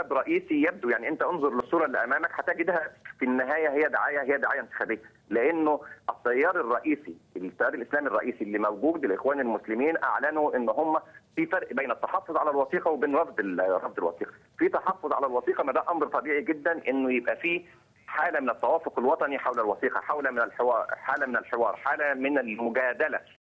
سبب رئيسي يبدو يعني انت انظر للصوره اللي امامك هتجدها في النهايه هي دعايه هي دعايه انتخابيه لانه التيار الرئيسي التيار الاسلامي الرئيسي اللي موجود الاخوان المسلمين اعلنوا ان هم في فرق بين التحفظ على الوثيقه وبين رفض ال- رفض الوثيقه في تحفظ على الوثيقه ما ده امر طبيعي جدا انه يبقى فيه حاله من التوافق الوطني حول الوثيقه حول من الحوار حاله من الحوار حاله من المجادله